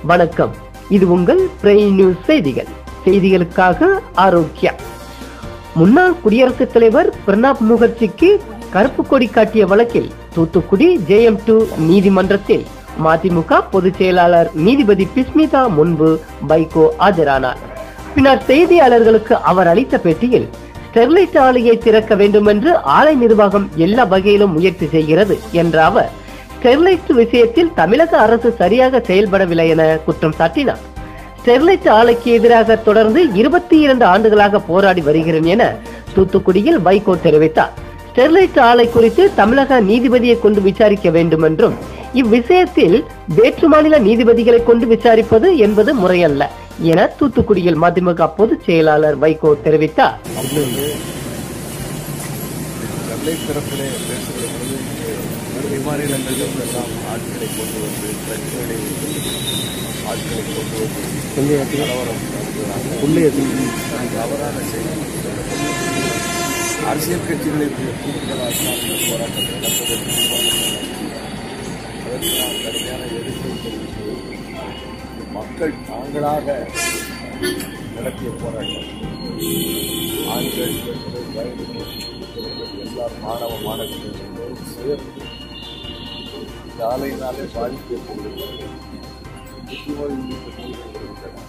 வணக்கம் இது உங்கள் பிரெயின் நியூஸ் செய்திகள் செய்திகளுக்காக ஆரோக்கியா முன்னாள் குடியரசுத் தலைவர் பிரணாப் முகர்ஜிக்கு கருப்பு கொடி காட்டிய வழக்கில் தூத்துக்குடி ஜேஎம் டூ நீதிமன்றத்தில் மதிமுக பொதுச் செயலாளர் நீதிபதி பிஸ்மிதா முன்பு வைகோ ஆஜரானார் பின்னர் செய்தியாளர்களுக்கு அவர் அளித்த பேட்டியில் ஸ்டெர்லைட் ஆலையை திறக்க வேண்டும் என்று ஆலை நிர்வாகம் எல்லா வகையிலும் முயற்சி செய்கிறது என்ற அவர் ஸ்டெர்லைட் விஷயத்தில் தமிழக அரசு சரியாக செயல்படவில்லை என குற்றம் சாட்டினார் ஸ்டெர்லைட் ஆலைக்கு எதிராக தொடர்ந்து இருபத்தி இரண்டு ஆண்டுகளாக போராடி வருகிறேன் என தூத்துக்குடியில் வைகோ தெரிவித்தார் ஸ்டெர்லைட் ஆலை குறித்து தமிழக நீதிபதியை கொண்டு விசாரிக்க வேண்டும் என்றும் இவ்விஷயத்தில் வேற்று மாநில நீதிபதிகளை கொண்டு விசாரிப்பது என்பது முறையல்ல என தூத்துக்குடியில் மதிமுக பொதுச் செயலாளர் வைகோ தெரிவித்தார் வெள்ளை பிறப்பிலே பேசுகிற பொழுது விமானிலங்களிலும் எல்லாம் ஆட்களை கொண்டு வந்து பிரச்சனை ஆட்களை கொண்டு வந்து கலவரம் நடத்துகிறாங்க. தவறான செய்தி அரசியல் கட்சிகளுடைய கூடுதலாக தான் இந்த போராட்டம் நடப்பதற்கு அதற்கு நாம் கடுமையான எதிர்ப்பை தெரிவித்து மக்கள் தாங்களாக நடத்திய போராட்டம் ஆண்கள் பெண்கள் வயதினர் எல்லா மாணவ மாணவிகளும் சேர்ந்து இந்த ஆலையினாலே பாதிப்பு ஏற்படுகிறது புற்றுநோய் உள்ளிட்ட நோய்கள் இருக்கின்றன.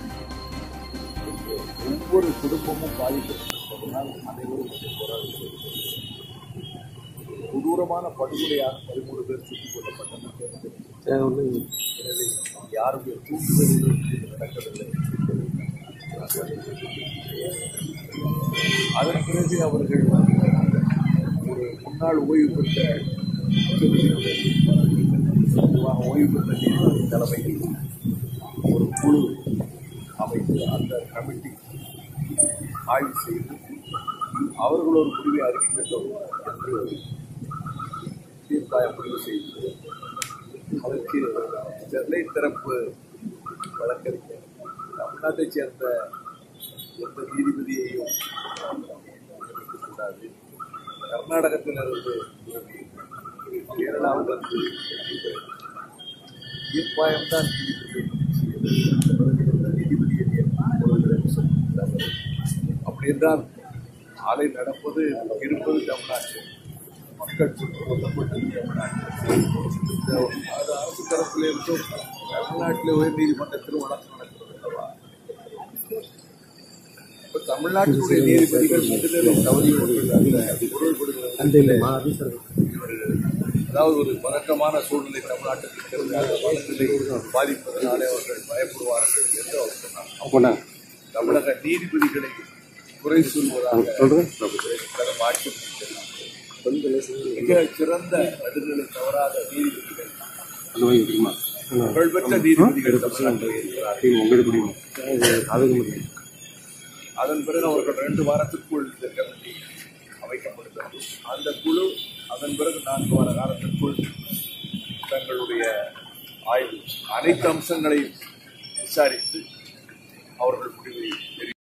ஒவ்வொரு குடும்பமும் பாதிக்கப்பட்டிருப்பதனால் அனைவரும் இதை போராடி வருகிறது. கொடூரமான படுகொலையாக பதிமூணு பேர் சுட்டுக் கொல்லப்பட்டனர் எனவே யாருடைய தூண்டுதலிலும் இது நடக்கவில்லை அதன் பிறகு அவர்கள் ஒரு முன்னாள் ஓய்வு பெற்ற பொதுவாக ஓய்வு பெற்ற நீதிபதி தலைமையில் ஒரு குழு அமைத்து அந்த கமிட்டி ஆய்வு செய்து அவர்கள் ஒரு முடிவை அறிவிக்கட்டும் என்று தீர்ப்பாயம் முடிவு செய்து அதற்கு ஸ்டெர்லைட் தரப்பு வழக்கறிஞர் தமிழ்நாட்டைச் சேர்ந்த எந்த நீதிபதியையும் நியமிக்கக்கூடாது கர்நாடகத்திலிருந்து கேரளாவிலிருந்து தீர்ப்பாயம்தான் நீதிபதியை நியமிக்கிறது சொல்லியிருக்கிறார்கள். அப்படி என்றால் ஆலை நடப்பது இருப்பது தமிழ்நாட்டில் மக்கள் சுற்றுக் கொல்லப்பட்டது தமிழ்நாட்டில் இந்த அது அரசு தரப்பிலிருந்தும் தமிழ்நாட்டில் உயர் நீதிமன்றத்திலும் வழக்கு நடக்கிறது அல்லவா இப்ப தமிழ்நாட்டினுடைய நீதிபதிகள் முன்னிலை தவறியவர்கள் அல்ல பொருள்படுகிறது அதாவது ஒரு பதக்கமான சூழ்நிலை தமிழ்நாட்டில் இருக்கிறது அந்த வழக்கிலை பாதிப்பதனாலே அவர்கள் பயப்படுவார்கள் என்று அவர் சொன்னார் தமிழக நீதிபதிகளை குறை சொல்வதாக கடந்த ஆட்சி மிக சிறந்த நடுநிலை தவறாத நீதிபதிகள் புகழ்பெற்ற நீதிபதிகள் தமிழ்நாட்டில் இருக்கிறார்கள் அதன் பிறகு அவர்கள் ரெண்டு வாரத்திற்குள் இந்த கமிட்டி அமைக்கப்படுகிறது அந்த குழு அதன் பிறகு நான்கு வார காலத்திற்குள் தங்களுடைய ஆய்வு அனைத்து அம்சங்களையும் விசாரித்து அவர்கள் முடிவை தெரிவிப்பார்கள்